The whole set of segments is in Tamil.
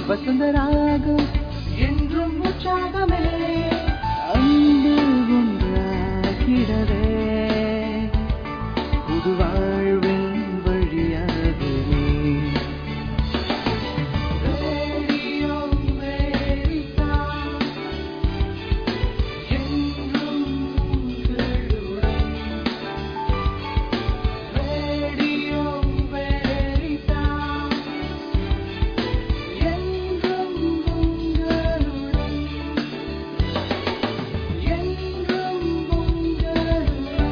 வசந்தராகம் என்றும் உற்சாகமே அன்பு ஒன்றாகிடவே புது வாழ்வின் வழியாகவே ரேடியோ அமெரிக்கா, என்றும் உங்களுடன். ரேடியோ அமெரிக்கா, என்றும் உங்களுடன். என்றும் உங்களுடன்.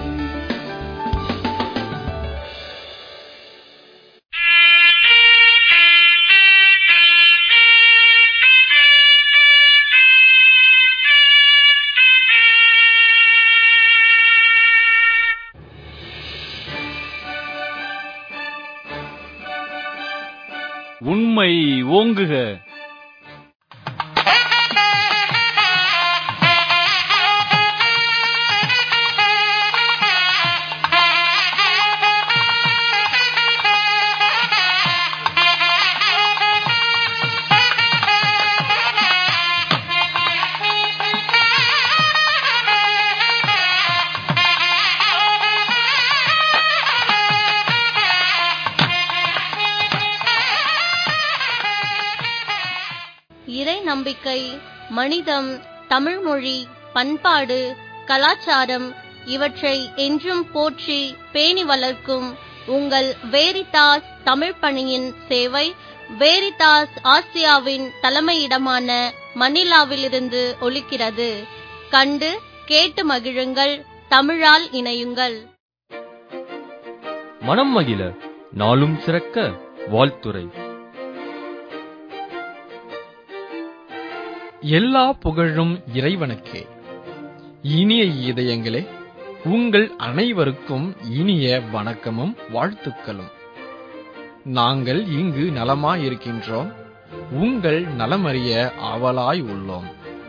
உண்மை ஓங்குக இறை நம்பிக்கை மனிதம் தமிழ்மொழி பண்பாடு கலாச்சாரம் இவற்றை என்றும் போற்றி பேணி வளர்க்கும் உங்கள் வேரிதாஸ் தமிழ் பணியின் சேவை வேரிதாஸ் ஆசியாவின் தலைமையிடமான மணிலாவிலிருந்து ஒலிக்கிறது கண்டு கேட்டு மகிழுங்கள் தமிழால் இணையுங்கள் மனம் மகிழ நாளும் சிறக்க வாழ்த்துரை எல்லா புகழும் இறைவனுக்கே இனிய இதயங்களே உங்கள் அனைவருக்கும் இனிய வணக்கமும் வாழ்த்துக்களும் நாங்கள் இங்கு நலமாயிருக்கின்றோம் உங்கள் நலமறிய ஆவலாய் உள்ளோம்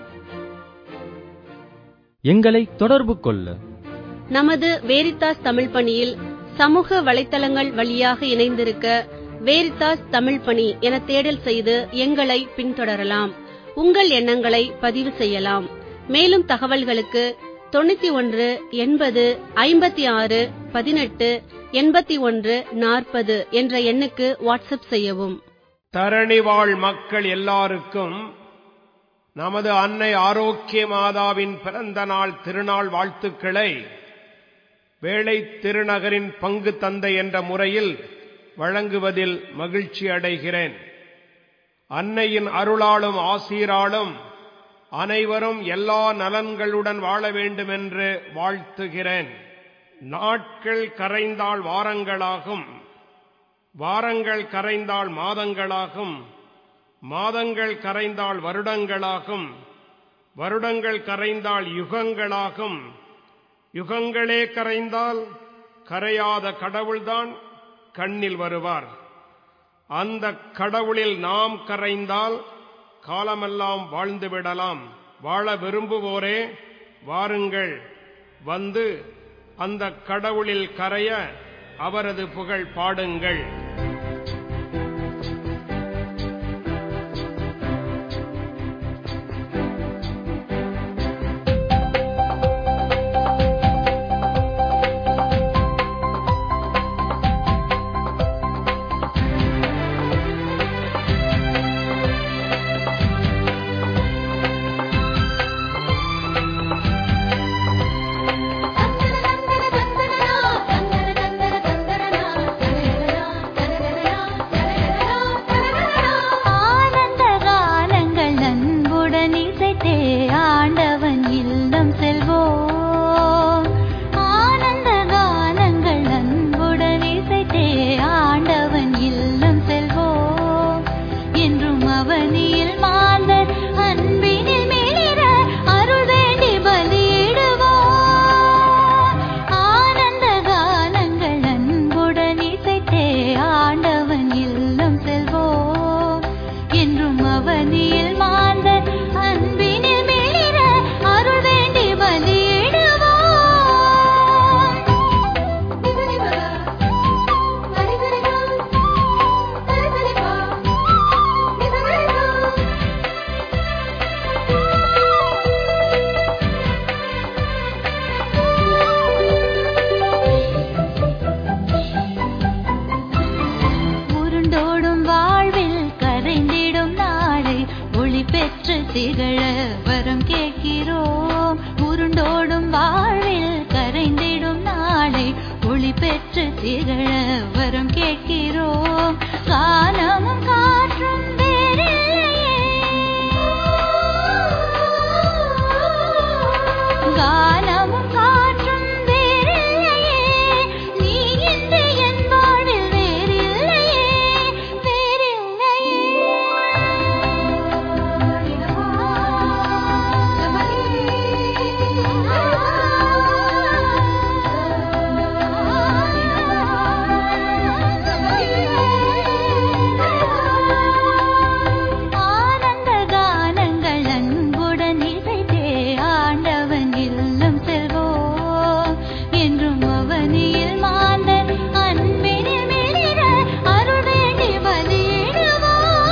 எங்களை தொடர்பு கொள்ள நமது வேரித்தாஸ் தமிழ் பணியில் சமூக வலைத்தளங்கள் வழியாக இணைந்திருக்க வேரித்தாஸ் தமிழ் பணி என தேடல் செய்து எங்களை பின்தொடரலாம் உங்கள் எண்ணங்களை பதிவு செய்யலாம் மேலும் தகவல்களுக்கு தொண்ணூத்தி ஒன்று எண்பது ஐம்பத்தி ஆறு பதினெட்டு எண்பத்தி ஒன்று நாற்பது என்ற எண்ணுக்கு வாட்ஸ்அப் செய்யவும் தரணி வாழ் மக்கள் எல்லாருக்கும் நமது அன்னை ஆரோக்கிய மாதாவின் பிறந்த நாள் திருநாள் வாழ்த்துக்களை வேளை திருநகரின் பங்கு தந்தை என்ற முறையில் வழங்குவதில் மகிழ்ச்சி அடைகிறேன் அன்னையின் அருளாலும் ஆசீராலும் அனைவரும் எல்லா நலன்களுடன் வாழ வேண்டும் என்று வாழ்த்துகிறேன் நாட்கள் கரைந்தால் வாரங்களாகும் வாரங்கள் கரைந்தால் மாதங்களாகும் மாதங்கள் கரைந்தால் வருடங்களாகும் வருடங்கள் கரைந்தால் யுகங்களாகும் யுகங்களே கரைந்தால் கரையாத கடவுள்தான் கண்ணில் வருவார் அந்த கடவுளில் நாம் கரைந்தால் காலமெல்லாம் வாழ்ந்து விடலாம் வாழ விரும்புவோரே வாருங்கள் வந்து அந்த கடவுளில் கரைய அவரது புகழ் பாடுங்கள் ஆனந்த காலங்கள் நண்புடன் இசைத்தே ஆண்டவன் இல்லம் செல்வோம் ஆனந்த காலங்கள் நண்புடன் இசைத்தே ஆண்டவன் இல்லம் செல்வோம் என்றும் அவனியில் மாந்தர் அன்பினில் மிளிர அருள் வேண்டி பலியிடுவோம் ஆனந்த காலங்கள் அன்புடன் இசைத்தே ஆண்டவன் இல்லம் செல்வோம் என்றும் அவனியில் மாந்தர் அன்பினில் மிளிர அருள் வேண்டி பலியிடுவோம் வரம் கேட்கிறோம் உருண்டோடும் வாழ்வில் கரைந்திடும் நாளை ஒளி பெற்று திகழ வரம் கேட்கிறோம் காலமும் காற்றும் வேறில்லையே காலமும் காற்றும் வேறில்லையே நீ இன்று என் வாழ்வில் வேறில்லையே ஆனந்த கானங்கள் அன்புடன் இசைத்தே ஆண்டவன் இல்லம் செல்வோம் என்றும் அவனியில் மாந்தன் அன்பினில் மிளிர அருள் வேண்டி பலியிடுவோம்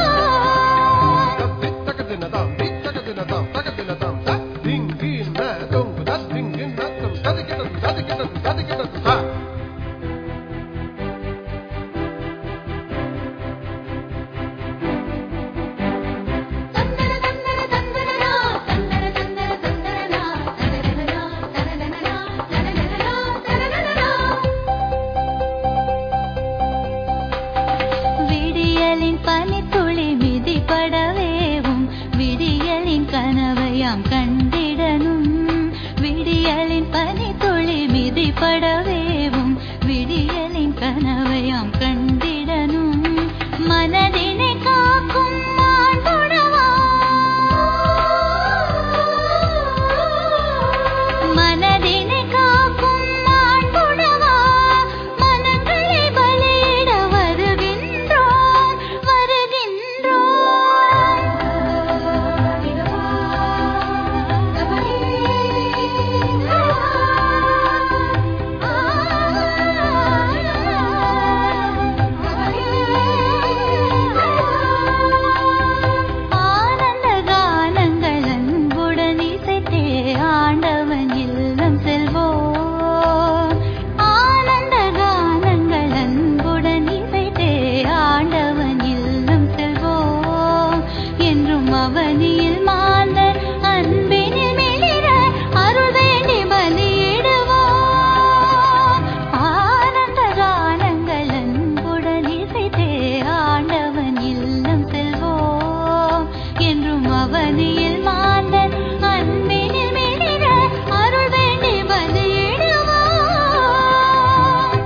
தந்தர தந்தர தந்தரனா தந்தர தந்தர தந்தரனா தரரரனா தரரரனா தரரரனா தரரரனா விடியலின் பனித்துளி மிதிப்படவேவும் விடியலின் கனவையாம் கண்டிடனும் விடியலின் பனித்துளி மிதிப்படவேவும் விடியலின் கனவையாம் கண்டிடனும் மனதினை காக்கும் மாண்புணவா மனதினை காக்கும் மாண்புணவா மனங்களை பலியிட வருகின்றோம் வருகின்றோம் ஆனந்த கானங்கள் அன்புடன் இசைத்தே ஆண்டவன் இல்லம் செல்வோம் ஆனந்த கானங்கள் அன்புடன் இசைத்தே ஆண்டவன் இல்லம் செல்வோம் என்றும் அவனியில் மாந்தர் அன்பினில் மிளிர அருள் வேண்டி பலியிடுவோம் ஆனந்த கானங்கள் அன்புடன் இசைத்தே ஆண்டவன் இல்லம் செல்வோம் என்றும் அவனியில் மாந்தர் அன்பினில் மிளிர அருள் வேண்டி பலியிடுவோம்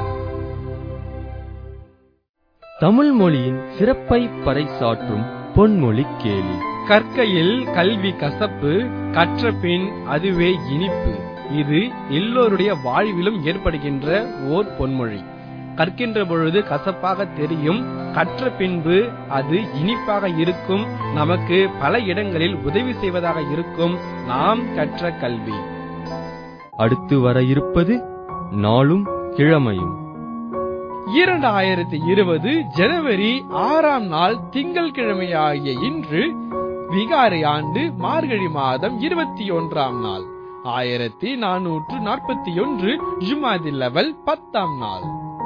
தமிழ் மொழியின் சிறப்பை பறைசாற்றும் பொன்மொழி கேலி கற்கையில் கல்வி கசப்பு கற்ற பின் அதுவே இனிப்பு இது எல்லோருடைய வாழ்விலும் ஏற்படுகின்ற ஓர் பொன்மொழி கற்கின்ற பொழுது கசப்பாக தெரியும் கற்ற பின்பு அது இனிப்பாக இருக்கும் நமக்கு பல இடங்களில் உதவி செய்வதாக இருக்கும் நாம் கற்ற கல்வி அடுத்து வர இருப்பது நாளும் கிழமையும் இரண்டாயிரத்தி இருபது ஜனவரி ஆறாம் நாள் திங்கள்கிழமையாகிய இன்று விகாரி ஆண்டு மார்கழி மாதம் இருபத்தி ஒன்றாம் நாள் ஆயிரத்தி நானூற்று நாற்பத்தி ஒன்று ஜுமாதி லெவல் பத்தாம் நாள்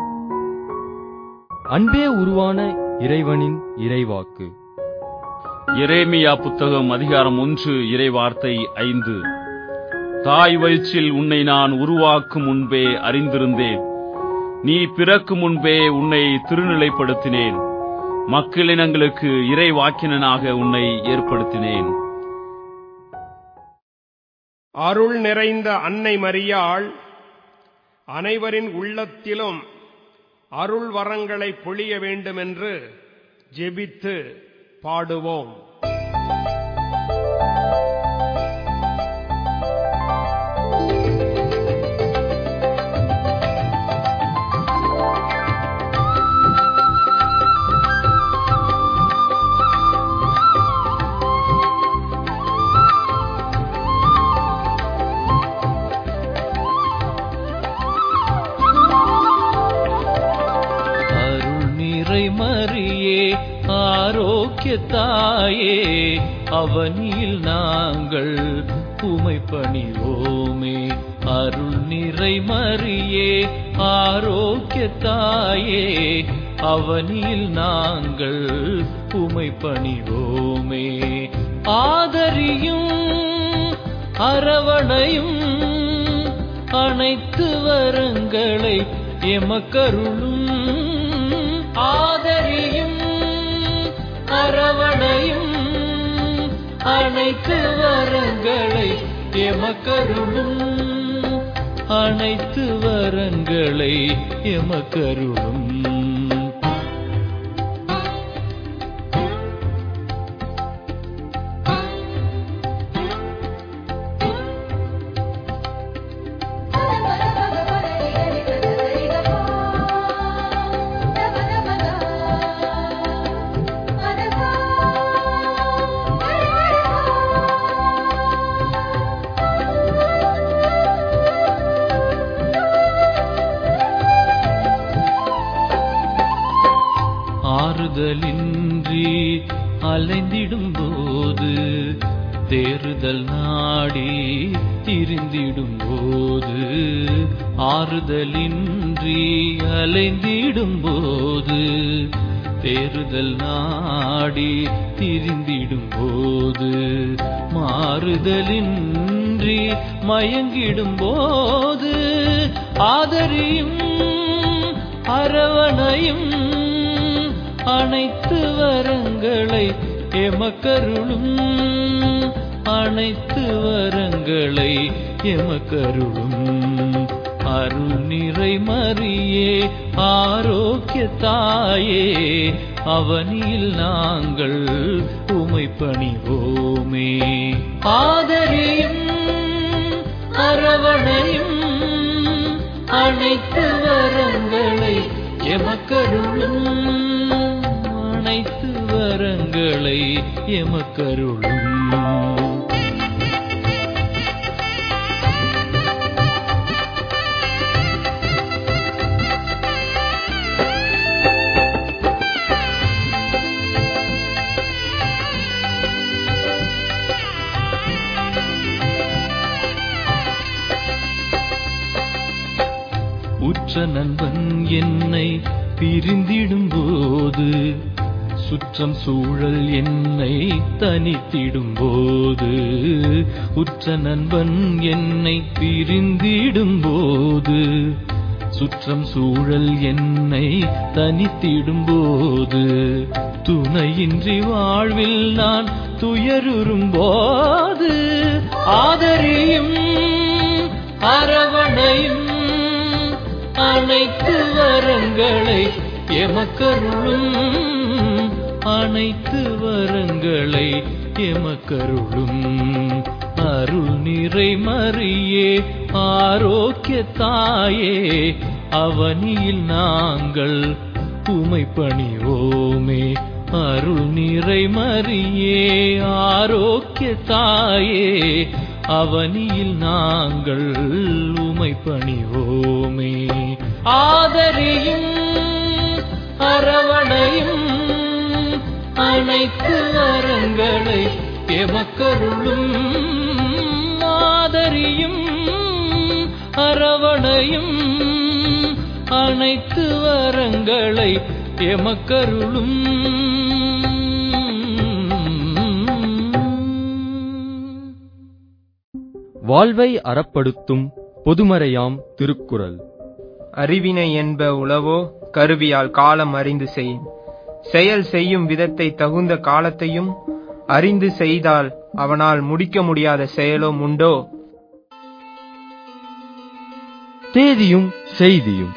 அன்பே உருவான இறைவனின் இறைவாக்கு எரேமியா புத்தகம் அதிகாரம் ஒன்று இறைவார்த்தை ஐந்து தாய் வயிற்றில் உன்னை நான் உருவாக்கும் முன்பே அறிந்திருந்தேன் நீ பிறக்கும் முன்பே உன்னை திருநிலைப்படுத்தினேன் மக்களினங்களுக்கு இறைவாக்கினனாக உன்னை ஏற்படுத்தினேன் அருள் நிறைந்த அன்னை மரியாள் அனைவரின் உள்ளத்திலும் அருள் வரங்களை பொழிய வேண்டுமென்று ஜெபித்து பாடுவோம் அருள் நிறை மரியே ஆரோக்கிய தாயே அவனில் நாங்கள் உமை பணிவோமே அருள் நிறை மரியே ஆரோக்கிய தாயே அவனில் நாங்கள் உமை பணிவோமே ஆதரியும் அரவணையும் அனைத்து வரங்களை எமக்கருளும் ஆதரியும் அரவணையும் அனைத்து வரங்களை எமக்கருளும் அனைத்து வரங்களை எமக்கருளும் ஆறுதலின்றி அலைந்திடும் போது தேறுதல் நாடி திரிந்திடும் போது ஆறுதலின்றி அலைந்திடும் போது தேறுதல் நாடி திரிந்திடும் போது மாறுதலின்றி மயங்கிடும் போது ஆதரியும் அரவணையும் அனைத்து வரங்களை எமக்கருளும் அனைத்து வரங்களை எமக்கருளும் அருள் நிறை மறியே ஆரோக்கிய தாயே அவனில் நாங்கள் உமை பணிவோமே ஆதரியும் அரவணையும் அனைத்து வரங்களை எமக்கருளும் அனைத்து வரங்களை எமக்கருளும் உற்ற நண்பன் என்னை பிரிந்திடும் போது சுற்றம் சூழல் என்னை தனித்திடும் போது உற்ற நண்பன் என்னை பிரிந்திடும் போது சுற்றம் சூழல் என்னை தனித்திடும் போது துணையின்றி வாழ்வில் நான் துயருறும் போது ஆதரியும் அரவணையும் அனைத்து வரங்களை எமக்கருளும் அனைத்து வரங்களை எமக்கருளும் அருள் நிறை மறியே ஆரோக்கிய தாயே அவனியில் நாங்கள் உமை பணிவோமே அருள் நிறை மறியே ஆரோக்கிய தாயே அவனியில் நாங்கள் உமை பணிவோமே ஆதரியும் அரவணையும் அனைத்து வரங்களை எமக்கருளும் ஆதரியும் அரவணையும் அனைத்து வரங்களை எமக்கருளும் வாழ்வை அறப்படுத்தும் பொதுமறையாம் திருக்குறள் அறிவினை என்ப உளவோ கருவியால் காலம் அறிந்து செய் செயல் செய்யும் விதத்தை தகுந்த காலத்தையும் அறிந்து செய்தால் அவனால் முடிக்க முடியாத செயலும் உண்டோ தேதியும் செய்தியும்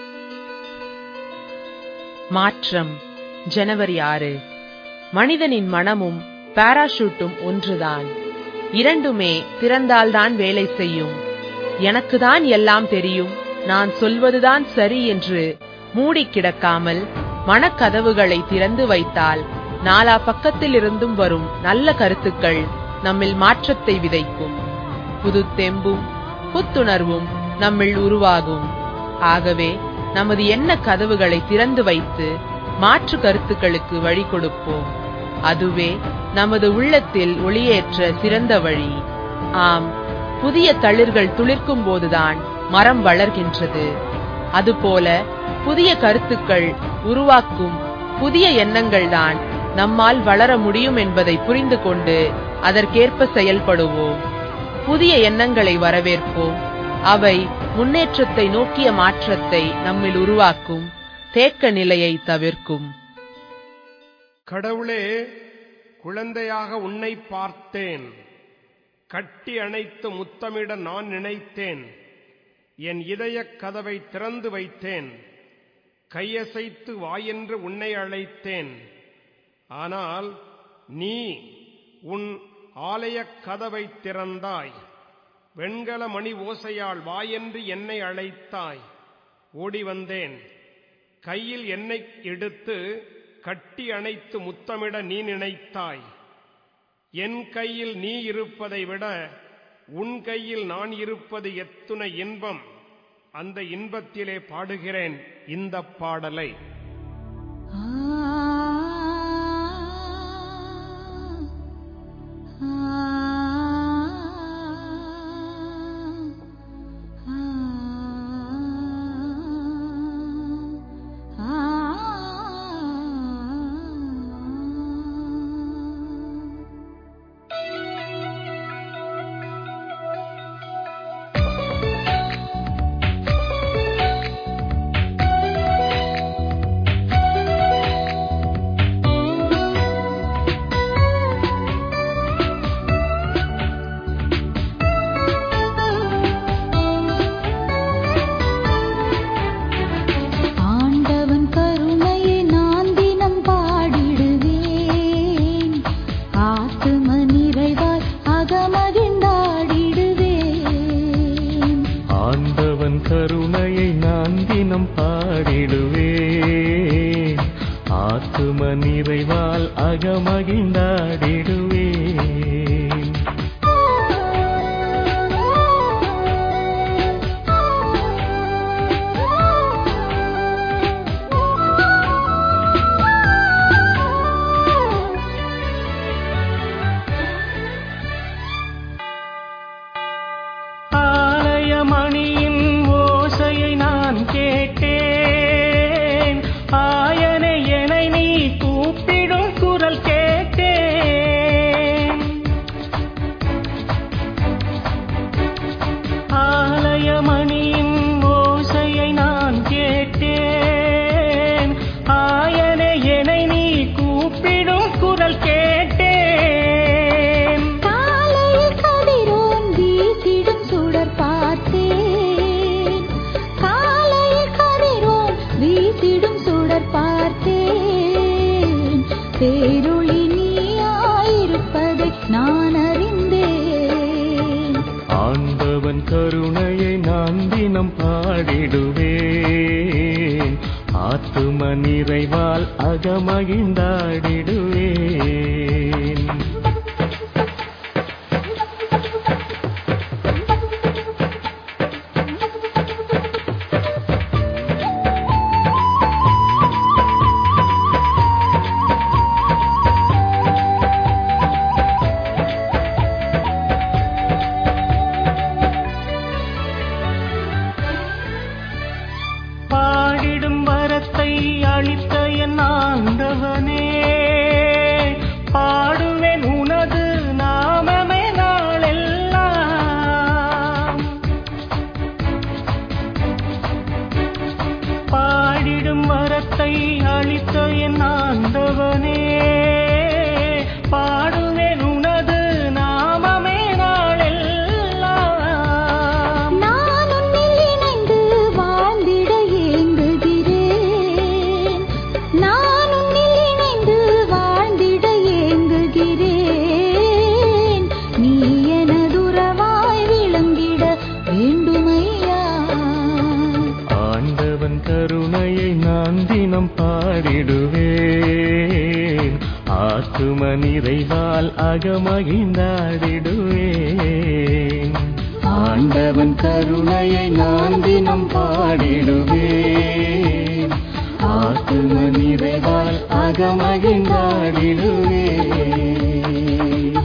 மாற்றம் ஜனவரி ஆறு மனிதனின் மனமும் பாராஷூட்டும் ஒன்றுதான் இரண்டுமே திறந்தால்தான் வேலை செய்யும் எனக்குதான் எல்லாம் தெரியும் நான் சொல்வதுதான் சரி என்று மூடி கிடக்காமல் மனக்கதவுகளை திறந்து வைத்தால் நாலா பக்கத்திலிருந்தும் வரும் நல்ல கருத்துக்கள் நம்மில் மாற்றத்தை விதைக்கும் புது தெம்பும் புத்துணர்வும் நம்மில் உருவாகும் ஆகவே நமது எண்ண கதவுகளை திறந்து வைத்து மாற்று கருத்துக்களுக்கு வழி கொடுப்போம் அதுவே நமது உள்ளத்தில் ஒளியேற்ற சிறந்த வழி ஆம் புதிய தளிர்கள் துளிர்க்கும் போதுதான் மரம் வளர்கின்றது அதுபோல புதிய கருத்துக்கள் உருவாக்கும் புதிய எண்ணங்கள்தான் நம்மால் வளர முடியும் என்பதை புரிந்து கொண்டு அதற்கேற்ப செயல்படுவோம் புதிய எண்ணங்களை வரவேற்போம் அவை முன்னேற்றத்தை நோக்கிய மாற்றத்தை நம்மில் உருவாக்கும் தேக்க நிலையை தவிர்க்கும் கடவுளே குழந்தையாக உன்னை பார்த்தேன் கட்டி அணைத்து முத்தமிட நான் நினைத்தேன் என் இதயக் கதவை திறந்து வைத்தேன் கையசைத்து வாயென்று உன்னை அழைத்தேன் ஆனால் நீ உன் ஆலயக் கதவை திறந்தாய் வெண்கல மணி ஓசையால் வாயென்று என்னை அழைத்தாய் ஓடி வந்தேன் கையில் என்னை எடுத்து கட்டி அணைத்து முத்தமிட நீ நினைத்தாய் என் கையில் நீ இருப்பதை விட உன் கையில் நான் இருப்பது எத்துணை இன்பம் அந்த இன்பத்திலே பாடுகிறேன் இந்த பாடலை ஆண்டவன் கருணையை நான் தினம் பாடிடுவேன் ஆத்தும நிறைவாய் அகமகிழ்ந்தாடிடுவேன் ஆண்டவன் கருணையை நான் தினம் பாடிடுவேன் ஆத்தும நிறைவால் அகமகிழ்ந்தாடிடுவேன் ஆலயமணியின் ஓசையை நான் கேட்டேன் ஆயனை என்னை நீ கூப்பிடும் குரல் கேட்டேன் ஆலயமணியின் ஓசையை நான் கேட்டேன் ஆயனை என்னை நீ கூப்பிடும் குரல் கேட்டேன் காலையில் கதிரோன் வீசிடும் சுடர் பார்த்தேன் காலையில் கதிரோன் வீசிடும் சுடர் பார்த்தேன் பேருளி நீயாயிருப்பதை நான் அறிந்தேன் ஆண்டவன் கருணையை நான் தினம் பாடிடுவேன் ஆத்தும நிறைவால் அகமகிழ்ந்தாடிடுவேன் பாடிடும் வரத்தை அளித்த என் ஆண்டவனே பாடுவேன் உனது நாமமே நாளெல்லாம் பாடிடும் வரத்தை அளித்த என் ஆண்டவனே பாடுவேன் உனது நாமமே நாளெல்லாம் நான் உன்னில் இணைந்து வாழ்ந்திட ஏங்குகிறேன் நான் உன்னில் இணைந்து வாழ்ந்திட ஏங்குகிறேன் நீ எனதுறவாய் விளங்கிட வேண்டுமையா ஆண்டவன் கருணையை நான் தினம் பாடிடுவேன் ஆத்தும நிறைவால் அகமகிழ்ந்தாடிடுவேன் ஆண்டவன் கருணையை நான் தினம் பாடிடுவேன் ஆத்தும நிறைவால் அகமகிழ்ந்தாடிடுவேன்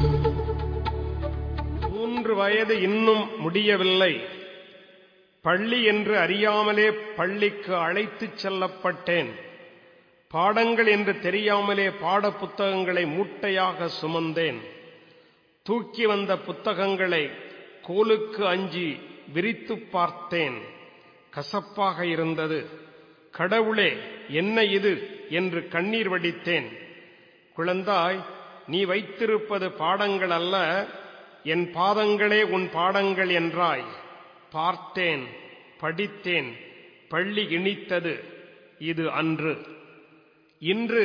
மூன்று வயது இன்னும் முடியவில்லை பள்ளி என்று அறியாமலே பள்ளிக்கு அழைத்துச் செல்லப்பட்டேன் பாடங்கள் என்று தெரியாமலே பாட புத்தகங்களை மூட்டையாக சுமந்தேன் தூக்கி வந்த புத்தகங்களை கோலுக்கு அஞ்சி விரித்துப் பார்த்தேன் கசப்பாக இருந்தது கடவுளே என்ன இது என்று கண்ணீர் வடித்தேன் குழந்தாய் நீ வைத்திருப்பது பாடங்கள் அல்ல என் பாதங்களே உன் பாடங்கள் என்றாய் பார்த்தேன் படித்தேன் பள்ளி இனித்தது இது அன்று இன்று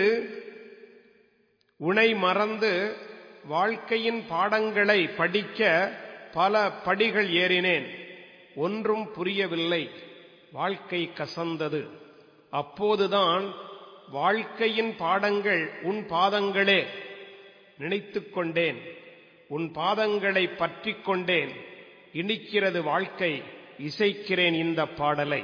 உனை மறந்து வாழ்க்கையின் பாடங்களை படிக்க பல படிகள் ஏறினேன் ஒன்றும் புரியவில்லை வாழ்க்கை கசந்தது அப்போதுதான் வாழ்க்கையின் பாடங்கள் உன் பாதங்களே நினைத்துக் கொண்டேன் உன் பாதங்களை பற்றிக் கொண்டேன் இனிக்கிறது வாழ்க்கை இசைக்கிறேன் இந்த பாடலை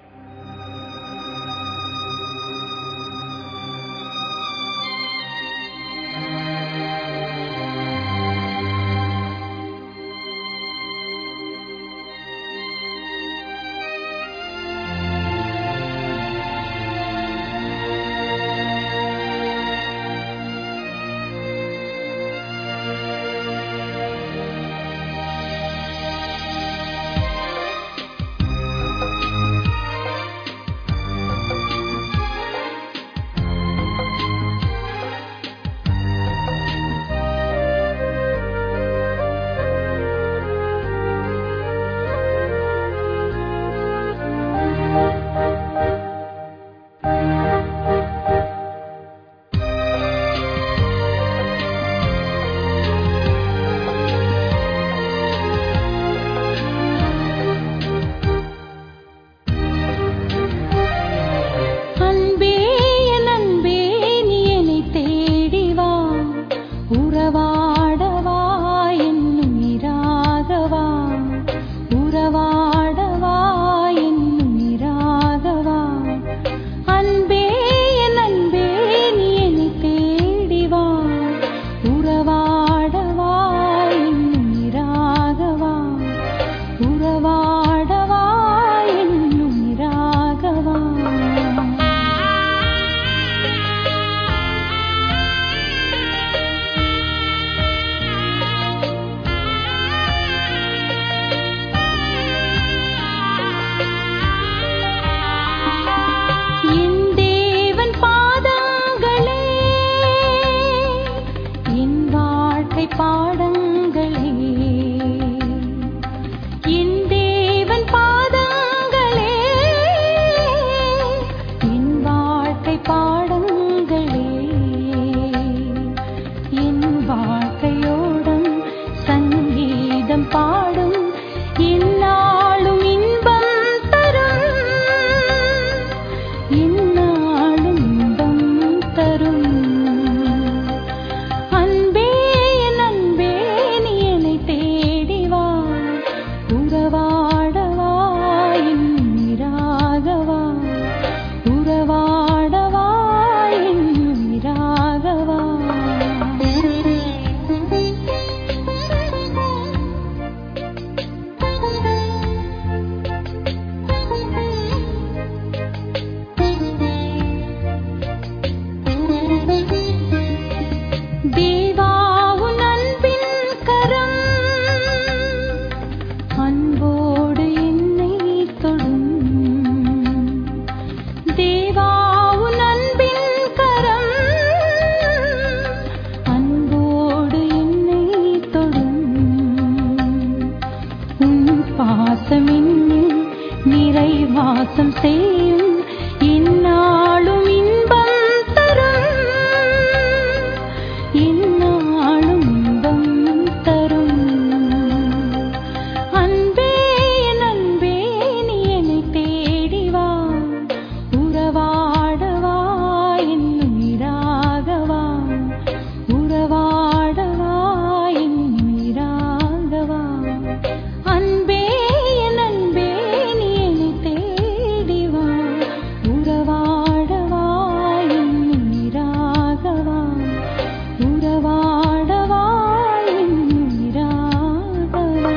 அன்பே என் அன்பே நீ என்னை தேடி வா உறவாடவா என்னும் இராகவா உறவாடவா என்னும் இராகவா அன்பே என் அன்பே நீ என்னை தேடி வா உறவாடவா என்னும் இராகவா உறவாடவா என்னும் இராகவா என் தேவன் பாதங்களே என் வாழ்க்கை பாடங்களே என் தேவன் பாதங்களே என் வாழ்க்கை பாடங்களே என் வாழ்க்கையோடும் சங்கீதம் பாடும் என்னாலும் இன்பம் தரும் என்னாலும் இன்பம் தரும் அன்பே என் அன்பே நீ என்னை தேடி வா உறவாடவா என்னும் இராகவா உறவாடவா என்னும் இராகவா தேவா உன் அன்பின் கரம் அன்போடு என்னை தொடும் தேவா உன் அன்பின் கரம் அன்போடு என்னை தொடும் உன் பாசம் என்னில் நிறைவாசம் செய்யும் என்னாலும் இன்பம் தரும் என்னாலும் இன்பம் தரும் அன்பே என் அன்பே நீ என்னை தேடி வா உறவாடவா என்னும் இராகவா உறவாடவா என்னும் இராகவா அன்பே என் அன்பே நீ என்னை தேடி வா உறவாடவா என்னும் இராகவா உறவாடவா என்னும் இராகவா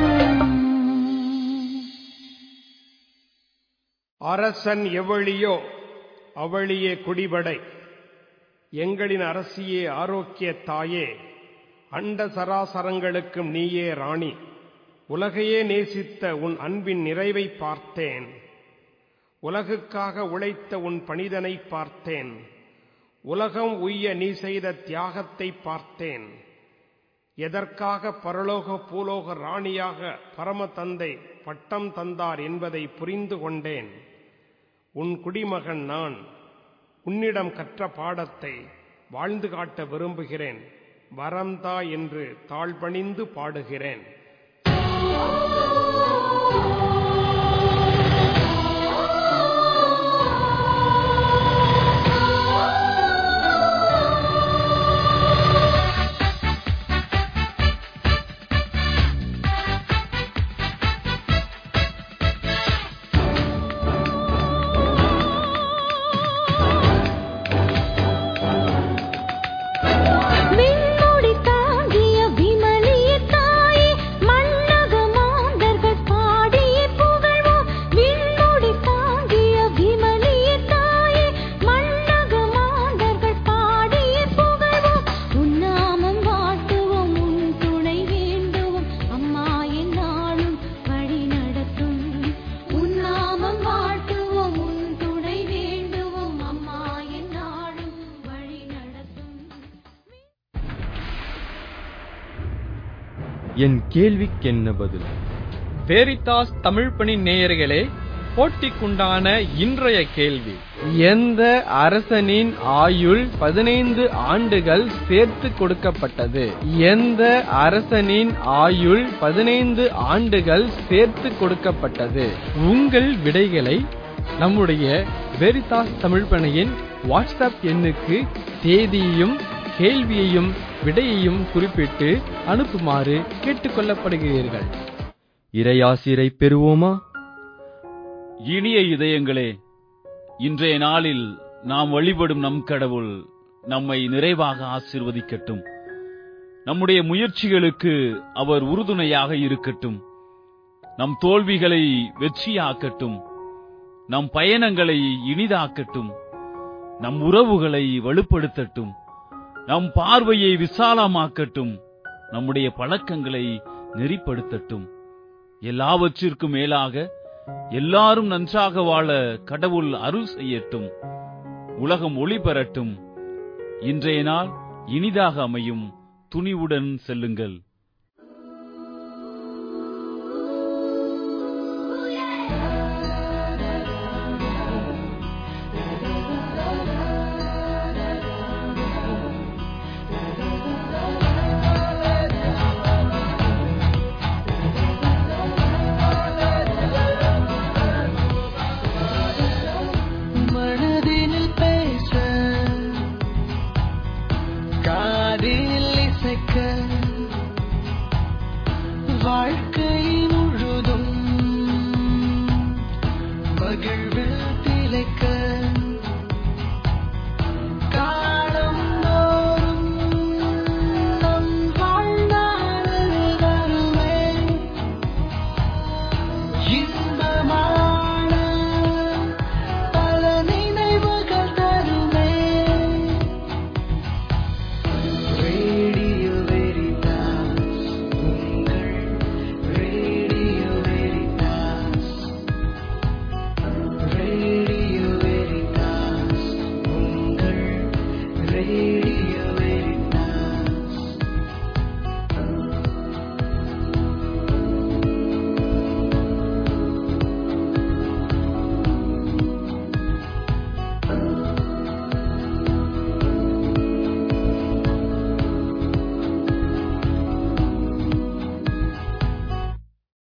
அரசன் எவழியோ அவளியே குடிபடை எங்களின் அரசியே ஆரோக்கிய தாயே அண்ட சராசரங்களுக்கும் நீயே ராணி உலகையே நேசித்த உன் அன்பின் நிறைவை பார்த்தேன் உலகுக்காக உழைத்த உன் பணிதனை பார்த்தேன் உலகம் உய்ய நீ செய்த தியாகத்தை பார்த்தேன் எதற்காக பரலோக பூலோக ராணியாக பரம தந்தை பட்டம் தந்தார் என்பதை புரிந்து கொண்டேன் உன் குடிமகன் நான் உன்னிடம் கற்ற பாடத்தை வாழ்ந்து காட்ட விரும்புகிறேன் வரம்தா என்று தாழ்பணிந்து பாடுகிறேன் விண்முடி தாங்கிய விமலிய தாயே மன்னக மாந்தர்கள் பாடிய புகழ்வோம் விண்முடி தாங்கிய விமலிய தாயே மன்னக மாந்தர்கள் பாடிய புகழ்வோம் உன்னாமம் வாழ்த்துவோம் உன் துணை வேண்டுவோம் அம்மா என்னாலும் வழி நடத்தும் உன்னாமம் வாழ்த்துவோம் உன் துணை வேண்டுவோம் அம்மா என்னாலும் வழி நடத்தும் என் கேள்விக்கென்ன பதில் வேரித்தாஸ் தமிழ் பணி நேயர்களே போட்டிக்குண்டான இன்றைய கேள்வி எந்த அரசனின் ஆயுள் பதினைந்து ஆண்டுகள் சேர்த்து கொடுக்கப்பட்டது எந்த அரசனின் ஆயுள் பதினைந்து ஆண்டுகள் சேர்த்து கொடுக்கப்பட்டது உங்கள் விடைகளை நம்முடைய வெரிதாஸ் தமிழ் பணியின் வாட்ஸ்அப் எண்ணுக்கு தேதியையும் கேள்வியையும் விடையையும் குறிப்பிட்டு அனுப்புமாறு கேட்டுக்கொள்ளப்படுகிறீர்கள் இறையாசிரை பெறுவோமா இனிய இதயங்களே இன்றைய நாளில் நாம் வழிபடும் நம் கடவுள் நம்மை நிறைவாக ஆசிர்வதிக்கட்டும் நம்முடைய முயற்சிகளுக்கு அவர் உறுதுணையாக இருக்கட்டும் நம் தோல்விகளை வெற்றியாக்கட்டும் நம் பயணங்களை இனிதாக்கட்டும் நம் உறவுகளை வலுப்படுத்தட்டும் நம் பார்வையை விசாலமாக்கட்டும் நம்முடைய பழக்கங்களை நெறிப்படுத்தட்டும் எல்லாவற்றிற்கும் மேலாக எல்லாரும் நன்றாக வாழ கடவுள் அருள் செய்யட்டும் உலகம் ஒளி பெறட்டும் இன்றைய நாள் இனிதாக அமையும் துணிவுடன் செல்லுங்கள்